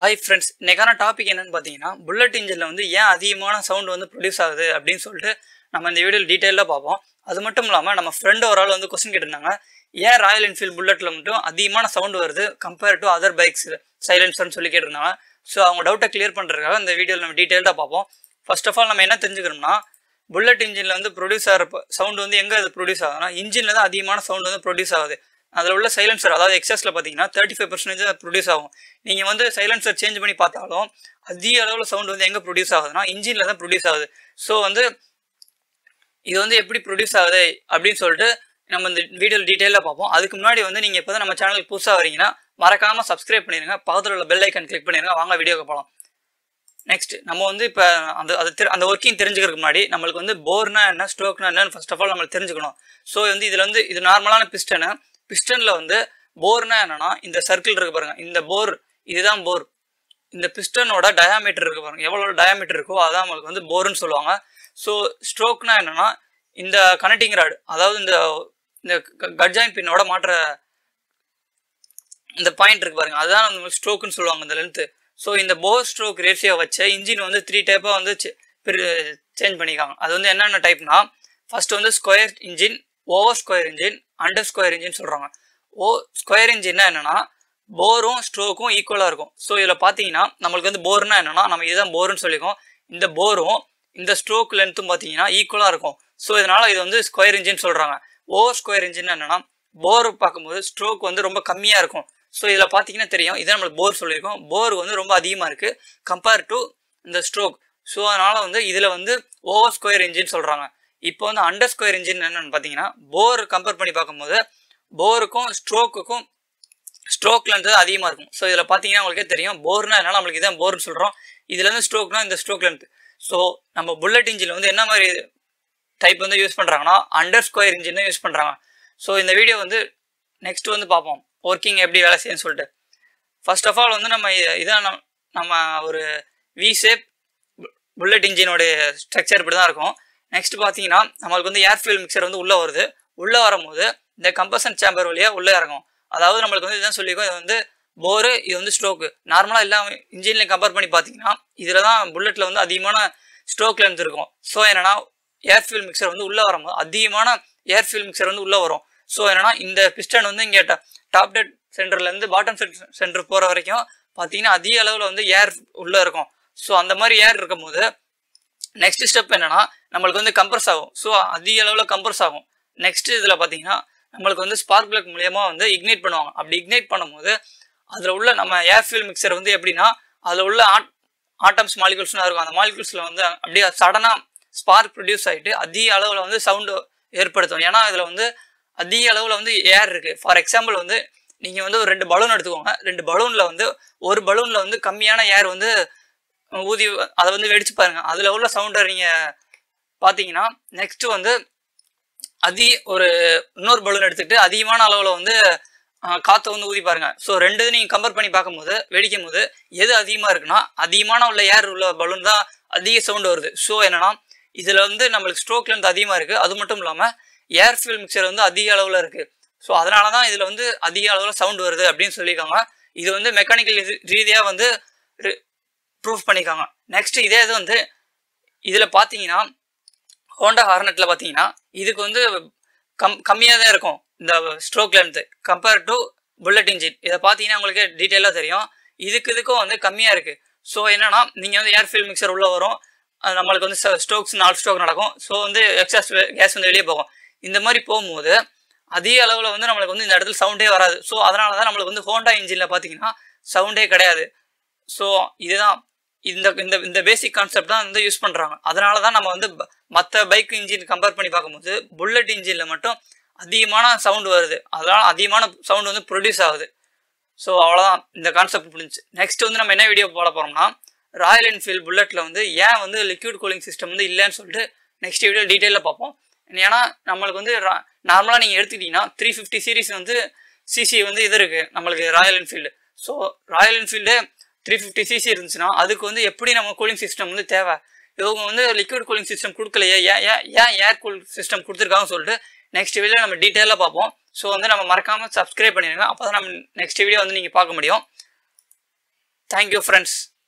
hi friends இன்னைக்கான topic என்னன்னு பார்த்தீங்கன்னா புல்லட் இன்ஜினில் வந்து ஏன் அதிகமான சவுண்ட் வந்து ப்ரொடியூஸ் ஆகுது அப்படின்னு சொல்லிட்டு நம்ம இந்த வீடியோவில் டீட்டெயிலாக பார்ப்போம் அது மட்டும் இல்லாமல் நம்ம ஃப்ரெண்டு ஒரு ஆள் வந்து கொஸ்டின் கேட்டிருந்தாங்க ஏன் ராயல் என்ஃபீல்ட் புல்லட்டில் மட்டும் அதிகமான சவுண்ட் வருது கம்பேர் டு அதர் பைக்ஸ் சைலன்சர்னு சொல்லி கேட்டிருந்தாங்க ஸோ அவங்க டவுட்டை கிளியர் பண்ணுறதுக்காக இந்த வீடியோவில் நம்ம டீட்டெயிலாக பார்ப்போம் ஃபர்ஸ்ட் ஆஃப் ஆல் நம்ம என்ன தெரிஞ்சுக்கணும்னா புல்லட் இன்ஜினில் வந்து ப்ரொடியூஸ் ஆகிற சவுண்ட் வந்து எங்கே அது ப்ரொடியூஸ் ஆகுதுன்னா இன்ஜினில் தான் அதிகமான சவுண்ட் வந்து ப்ரொடியூஸ் ஆகுது அதில் உள்ள சைலன்சர் அதாவது எக்ஸஸில் பார்த்தீங்கன்னா தேர்ட்டி ஃபைவ் பர்சன்டேஜ் ப்ரொடியூஸ் ஆகும் நீங்கள் வந்து சைலன்சர் சேஞ்ச் பண்ணி பார்த்தாலும் அதிக அளவில் சவுண்ட் வந்து எங்கே ப்ரொடியூஸ் ஆகுதுன்னா இன்ஜினில் தான் ப்ரொடியூஸ் ஆகுது ஸோ வந்து இது வந்து எப்படி ப்ரொடியூஸ் ஆகுது அப்படின்னு சொல்லிட்டு நம்ம இந்த வீடியோ டீட்டெயிலாக பார்ப்போம் அதுக்கு முன்னாடி வந்து நீங்கள் இப்போ தான் நம்ம சேனலுக்கு புதுசாக வரீங்கன்னா மறக்காமல் சப்ஸ்கிரைப் பண்ணிடுங்க பக்கத்தில் உள்ள பெல் ஐக்கன் கிளிக் பண்ணிடுங்க வாங்க வீடியோக்கு போகலாம் நெக்ஸ்ட் நம்ம வந்து இப்போ அந்த அது தெரி- அந்த ஒர்க்கிங் தெரிஞ்சுக்கிறதுக்கு முன்னாடி நம்மளுக்கு வந்து போர்னா என்ன ஸ்ட்ரோக்னா என்னன்னு ஃபர்ஸ்ட் ஆஃப் ஆல் நம்மளுக்கு தெரிஞ்சுக்கணும் ஸோ வந்து இதில் வந்து இது நார்மலான பிஸ்டனு பிஸ்டனில் வந்து போர்னா என்னன்னா இந்த சர்க்கிள் இருக்கு பாருங்க இந்த போர் இதுதான் போர் இந்த பிஸ்டனோட டயாமீட்டர் இருக்கு பாருங்க எவ்வளோ டயாமீட்டர் இருக்கோ அதான் நம்மளுக்கு வந்து போர்னு சொல்லுவாங்க ஸோ ஸ்ட்ரோக்னா என்னன்னா இந்த கனெக்டிங் ராட் அதாவது இந்த இந்த கட்ஜாயின் பின்னோட மாற்ற இந்த பாயிண்ட் இருக்கு பாருங்க அதுதான் நம்ம ஸ்ட்ரோக்குன்னு சொல்லுவாங்க இந்த லென்த்து ஸோ இந்த போர் ஸ்ட்ரோக் ரேஷியோ வச்ச இன்ஜின் வந்து த்ரீ டைப்பாக வந்து சேஞ்ச் பண்ணிக்காங்க அது வந்து என்னென்ன டைப்னா ஃபர்ஸ்ட் வந்து square engine over square engine under square engine சொல்கிறாங்க ஓ ஸ்கொயர் இன்ஜின்னா என்னன்னா போரும் ஸ்ட்ரோக்கும் ஈக்குவலாக இருக்கும் ஸோ இதில் பார்த்தீங்கன்னா நம்மளுக்கு வந்து போர்னா என்னன்னா நம்ம இதுதான் போர்னு சொல்லிக்கோம் இந்த போரும் இந்த ஸ்ட்ரோக் லென்த்தும் பார்த்தீங்கன்னா ஈக்குவலாக இருக்கும் ஸோ இதனால இது வந்து ஸ்கொயர் இன்ஜின் சொல்கிறாங்க ஓவர் ஸ்கொயர் இன்ஜின் என்னன்னா போர் பார்க்கும்போது ஸ்ட்ரோக் வந்து ரொம்ப கம்மியாக இருக்கும் ஸோ இதில் பார்த்தீங்கன்னா தெரியும் இதை நம்மளுக்கு போர் சொல்லியிருக்கோம் போர் வந்து ரொம்ப அதிகமாக இருக்குது கம்பேர் டு இந்த ஸ்ட்ரோக் ஸோ அதனால் வந்து இதில் வந்து ஓவர் ஸ்கொயர் இன்ஜின் சொல்கிறாங்க இப்போ வந்து அண்டர் ஸ்கொயர் இன்ஜின் என்னன்னு பார்த்தீங்கன்னா போர் கம்பேர் பண்ணி பார்க்கும்போது போருக்கும் ஸ்ட்ரோக்குக்கும் ஸ்ட்ரோக் லென்த் அதிகமாக இருக்கும் ஸோ இதில் பார்த்தீங்கன்னா உங்களுக்கே தெரியும் போர்னா என்னால் நம்மளுக்கு இதான் போர்னு சொல்கிறோம் இதுல இருந்து ஸ்ட்ரோக்னா இந்த ஸ்ட்ரோக் லென்த் ஸோ நம்ம புல்லட் இன்ஜின் வந்து என்ன மாதிரி டைப் வந்து யூஸ் பண்ணுறாங்கன்னா அண்டர் ஸ்கொயர் இன்ஜின் யூஸ் பண்ணுறாங்க ஸோ இந்த வீடியோ வந்து நெக்ஸ்ட் வந்து பார்ப்போம் ஒர்க்கிங் எப்படி வேலை செய்யுன்னு சொல்லிட்டு ஃபர்ஸ்ட் ஆஃப் ஆல் வந்து நம்ம இ- இதான் நம்ம- நம்ம ஒரு வி ஷேப் புல்லட் இன்ஜினோடைய ஸ்ட்ரக்சர் இப்படி தான் இருக்கும் நெக்ஸ்ட் பார்த்தீங்கன்னா நம்மளுக்கு வந்து ஏர் ஃபியூல் மிக்சர் வந்து உள்ளே வருது உள்ளே வரும்போது இந்த கம்பஷன் சேம்பர் வழியாக உள்ளே இறங்கும் அதாவது நம்மளுக்கு வந்து இதுதான் சொல்லியிருக்கோம் இது வந்து போரு இது வந்து ஸ்ட்ரோக்கு நார்மலாக எல்லா இன்ஜின்லையும் கம்பேர் பண்ணி பார்த்தீங்கன்னா இதில் தான் புல்லட்டில் வந்து அதிகமான ஸ்ட்ரோக் லென்த் இருக்கும் ஸோ என்னன்னா ஏர் ஃபியூல் மிக்சர் வந்து உள்ளே வரும்போது அதிகமான ஏர் ஃபியூல் மிக்சர் வந்து உள்ளே வரும் ஸோ என்னன்னா இந்த பிஸ்டன் வந்து இங்கே டாப் டெட் சென்டர்லேருந்து பாட்டம் சென்டர் போகிற வரைக்கும் பார்த்தீங்கன்னா அதிக அளவில் வந்து ஏர் உள்ளே இருக்கும் ஸோ அந்த மாதிரி ஏர் இருக்கும்போது நெக்ஸ்ட் ஸ்டெப் என்னன்னா நம்மளுக்கு வந்து கம்ப்ரஸ் ஆகும் ஸோ அதிக அளவில் கம்ப்ரஸ் ஆகும் நெக்ஸ்ட் இதில் பார்த்தீங்கன்னா நம்மளுக்கு வந்து ஸ்பார்க் பிளக் மூலியமா வந்து இக்னைட் பண்ணுவாங்க அப்படி இக்னைட் பண்ணும்போது அதில் உள்ள நம்ம ஏர் ஃபியூல் மிக்சர் வந்து எப்படின்னா அதில் உள்ள ஆட் ஆட்டம்ஸ் மாலிகுல்ஸ்லாம் இருக்கும் அந்த மாலிகுல்ஸில் வந்து அப்படியே சடனாக ஸ்பார்க் ப்ரொடியூஸ் ஆகிட்டு அதிக அளவில் வந்து சவுண்டு ஏற்படுத்தும் ஏன்னா இதில் வந்து அதிக அளவில் வந்து ஏர் இருக்குது ஃபார் எக்ஸாம்பிள் வந்து நீங்கள் வந்து ஒரு ரெண்டு பலூன் எடுத்துக்கோங்க ரெண்டு பலூனில் வந்து ஒரு பலூனில் வந்து கம்மியான ஏர் வந்து ஊதி அதை வந்து வெடிச்சு பாருங்க அதில் உள்ள சவுண்டை நீங்கள் பார்த்தீங்கன்னா நெக்ஸ்ட் வந்து அதி ஒரு இன்னொரு பலூன் எடுத்துக்கிட்டு அதிகமான அளவில் வந்து ஆஹ், காற்றை வந்து ஊதி பாருங்க ஸோ ரெண்டு நீங்கள் கம்பேர் பண்ணி பார்க்கும்போது வெடிக்கும் போது எது அதிகமாக இருக்குன்னா அதிகமான உள்ள ஏர் உள்ள பலூன் தான் அதிக சவுண்டு வருது ஸோ என்னன்னா இதில் வந்து நம்மளுக்கு ஸ்ட்ரோக் லென்த் அதிகமாக இருக்குது அது மட்டும் இல்லாமல் ஏர் ஃபியூல் மிக்சர் வந்து அதிக அளவில் இருக்குது ஸோ அதனால தான் இதில் வந்து அதிக அளவில் சவுண்ட் வருது அப்படின்னு சொல்லியிருக்காங்க இது வந்து மெக்கானிக்கல் ரீதியாக வந்து ப்ரூஃப் பண்ணியிருக்காங்க நெக்ஸ்ட் இதே இது வந்து இதில் பார்த்தீங்கன்னா ஹோண்டா ஹார்னெட்டில் பார்த்தீங்கன்னா இதுக்கு வந்து கம் கம்மியாக தான் இருக்கும் இந்த stroke length compare to bullet engine இதை பார்த்தீங்கன்னா உங்களுக்கு டீட்டெயிலாக தெரியும் இதுக்கு இதுக்கும் வந்து கம்மியாக இருக்குது ஸோ என்னன்னா நீங்கள் வந்து ஏர் ஃபில் மிக்சர் உள்ளே வரும் அது நம்மளுக்கு வந்து ஸ்ட்ரோக்ஸ் நாலு ஸ்ட்ரோக் நடக்கும் ஸோ வந்து எக்ஸாஸ்ட் கேஸ் வந்து வெளியே போகும் இந்த மாதிரி போகும்போது அதிக அளவில் வந்து நம்மளுக்கு வந்து இந்த இடத்துல சவுண்டே வராது ஸோ அதனால தான் நம்மளுக்கு வந்து ஹோண்டா இன்ஜினில் பார்த்தீங்கன்னா சவுண்டே கிடையாது ஸோ இதுதான் இந்த இந்த இந்த பேசிக் கான்செப்ட் தான் வந்து யூஸ் பண்ணுறாங்க அதனால தான் நம்ம வந்து மற்ற பைக் இன்ஜின் கம்பேர் பண்ணி பார்க்கும்போது புல்லட் இன்ஜினில் மட்டும் அதிகமான சவுண்டு வருது அதனால் அதிகமான சவுண்டு வந்து ப்ரொடியூஸ் ஆகுது ஸோ அவ்வளோதான் இந்த கான்செப்ட் முடிஞ்சு நெக்ஸ்ட் வந்து நம்ம என்ன வீடியோ போட போகிறோம்னா ராயல் என்ஃபீல்ட் புல்லட்டில் வந்து ஏன் வந்து லிக்விட் கூலிங் சிஸ்டம் வந்து இல்லைன்னு சொல்லிட்டு நெக்ஸ்ட் வீடியோ டீட்டெயிலில் பார்ப்போம் ஏன்னா நம்மளுக்கு வந்து நார்மலாக நீங்கள் எடுத்துக்கிட்டிங்கன்னா த்ரீ ஃபிஃப்டி சீரிஸ் வந்து சிசி வந்து இது இருக்குது நம்மளுக்கு Royal Enfield so Royal Enfield three fifty CC இருந்துச்சுன்னா அதுக்கு வந்து எப்படி நம்ம கூலிங் சிஸ்டம் வந்து தேவை இவங்க வந்து லிக்விட் கூலிங் சிஸ்டம் கொடுக்கலையே ஏன் ஏன் ஏன் ஏர் கூல் சிஸ்டம் கொடுத்துருக்காங்கன்னு சொல்லிட்டு நெக்ஸ்ட் வீடியோ நம்ம டீட்டெயிலாக பார்ப்போம் ஸோ வந்து நம்ம மறக்காமல் சப்ஸ்கிரைப் பண்ணிடுங்க அப்போ தான் நம்ம நெக்ஸ்ட் வீடியோ வந்து நீங்கள் பார்க்க முடியும் தேங்க்யூ ஃப்ரெண்ட்ஸ்